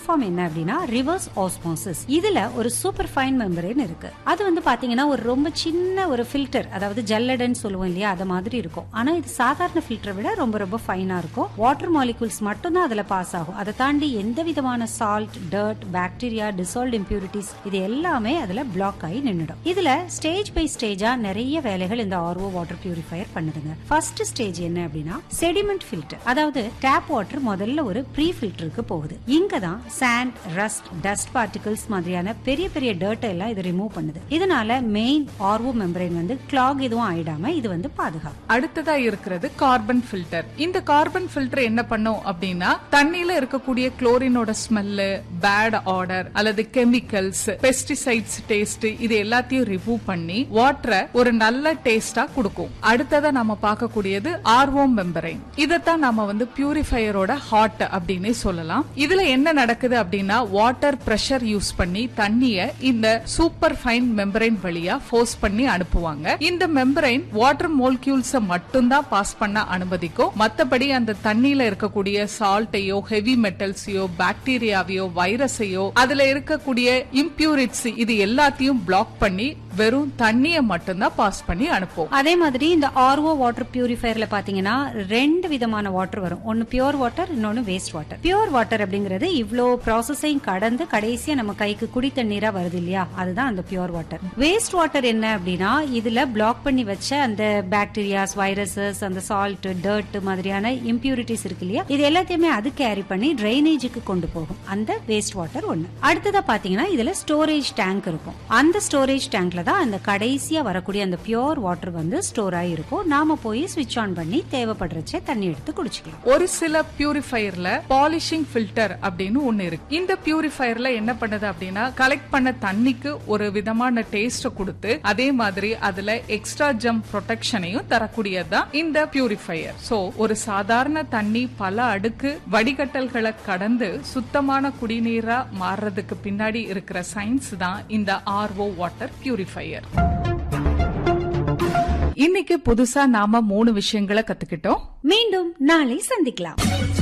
form என்ன அப்படின்னா reverse osmosis இதுல ஒரு சூப்பர் ஃபைன் மெம்பரேன் இருக்கு அது வந்து பாத்தீங்கன்னா ஒரு ரொம்ப சின்ன ஒரு ஃபில்டர் அதாவது ஜல்லடன்னு சொல்லுவோம் இல்லையா அது மாதிரி இருக்கும் ஆனா இது சாதாரண ஃபில்டரை விட ரொம்ப ரொம்ப ஃபைனா இருக்கும் வாட்டர் மாலிகூல்ஸ் மட்டும் தான் அதுல பாஸ் ஆகும் அதை தாண்டி எந்த விதமான salt dirt bacteria dissolve impurities இது எல்லாமே அதுல பிளாக் ஆகி நின்னுடும் இதுல ஸ்டேஜ் பை ஸ்டேஜா நிறைய வேலைகள் இந்த ஆர்ஓ வாட்டர் பியூரிஃபையர் பண்ணுதுங்க ஃபர்ஸ்ட் ஸ்டேஜ் என்ன அப்படின்னா செடிமெண்ட் ஃபில்டர் அதாவது டேப் வாட்டர் முதல்ல ஒரு ப்ரீ ஃபில்டருக்கு போகுது இங்க தான் சாண்ட் ரஸ்ட் டஸ்ட் பார்ட்டிகல்ஸ் மாதிரியான பெரிய பெரிய டர்ட் எல்லாம் இது ரிமூவ் பண்ணுது இதனால மெயின் ஆர்ஓ மெம்பரேன் வந்து கிளாக் எதுவும் ஆயிடாம இது வந்து பாதுகாக்கும் அடுத்ததா இருக்கிறது கார்பன் ஃபில்டர் இந்த கார்பன் ஃபில்டர் என்ன பண்ணும் அப்படின்னா தண்ணியில இருக்கக்கூடிய குளோரினோட ஸ்மெல்லு பேட் ஆர்டர் அல்லது கெமிக்கல்ஸ் பெஸ்டிசைட்ஸ் டேஸ்ட் இது எல்லாத்தையும் ரிமூவ் பண்ணி வாட்டரை ஒரு நல்ல டேஸ்டா கொடுக்கும் அடுத்ததா நம்ம பார்க்கக்கூடியது ஆர்வோ மெம்பரைன் இதைத்தான் நம்ம வந்து பியூரிஃபையரோட ஹாட் அப்படின்னு சொல்லலாம் இதுல என்ன நடக்குது அப்படின்னா வாட்டர் பிரஷர் யூஸ் பண்ணி தண்ணிய இந்த சூப்பர் ஃபைன் மெம்பரைன் வழியா ஃபோர்ஸ் பண்ணி அனுப்புவாங்க இந்த மெம்பரைன் வாட்டர் மோல்கியூல்ஸ் மட்டும்தான் பாஸ் பண்ண அனுமதிக்கும் மத்தபடி அந்த தண்ணியில இருக்கக்கூடிய சால்ட்டையோ ஹெவி மெட்டல்ஸையோ பாக்டீரியாவையோ வைரஸையோ அதுல இருக்கக்கூடிய இம்பியூரிட்ஸ் இது எல்லாத்தையும் பிளாக் பண்ணி வெறும் தண்ணிய மட்டும்தான் பாஸ் பண்ணி அனுப்பும் அதே மாதிரி இந்த ஆர்ஓ வாட்டர் பியூரிஃபையர்ல பாத்தீங்கன்னா ரெண்டு விதமான வாட்டர் வரும் ஒன்னு பியூர் வாட்டர் இன்னொன்னு வேஸ்ட் வாட்டர் பியூர் வாட்டர் அப்படிங்கிறது இவ்ளோ ப்ராசஸையும் கடந்து கடைசியா நம்ம கைக்கு குடி தண்ணீரா வருது இல்லையா அதுதான் அந்த பியூர் வாட்டர் வேஸ்ட் வாட்டர் என்ன அப்படின்னா இதுல பிளாக் பண்ணி வச்ச அந்த பாக்டீரியாஸ் வைரஸஸ் அந்த சால்ட் டர்ட் மாதிரியான இம்பியூரிட்டிஸ் இருக்கு இல்லையா இது எல்லாத்தையுமே அது கேரி பண்ணி ட்ரைனேஜுக்கு கொண்டு போகும் அந்த வேஸ்ட் வாட்டர் ஒண்ணு அடுத்ததா பாத்தீங்கன்னா இதுல ஸ்டோரேஜ் டேங்க் இருக்கும் அந்த ஸ்டோரேஜ் டேங்க்ல தான் அந்த கடைசியா வரக்கூடிய அந்த பியோர் வாட்டர் வந்து ஸ்டோர் ஆயிருக்கும் நாம போய் ஸ்விட்ச் ஆன் பண்ணி தேவைப்படுறச்சே தண்ணி எடுத்து குடிச்சுக்கலாம் ஒரு சில பியூரிஃபையர்ல பாலிஷிங் ஃபில்டர் அப்படின்னு ஒண்ணு இருக்கு இந்த பியூரிஃபையர்ல என்ன பண்ணுது அப்படின்னா கலெக்ட் பண்ண தண்ணிக்கு ஒரு விதமான டேஸ்ட் கொடுத்து அதே மாதிரி அதுல எக்ஸ்ட்ரா ஜம் ப்ரொடெக்ஷனையும் தரக்கூடியதுதான் இந்த பியூரிஃபையர் சோ ஒரு சாதாரண தண்ணி பல அடுக்கு வடிகட்டல்களை கடந்து சுத்தமான குடிநீரா மாறுறதுக்கு பின்னாடி இருக்கிற சயின்ஸ் தான் இந்த ஆர்ஓ வாட்டர் பியூரிஃபையர் இன்னைக்கு புதுசா நாம மூணு விஷயங்களை கத்துக்கிட்டோம் மீண்டும் நாளை சந்திக்கலாம்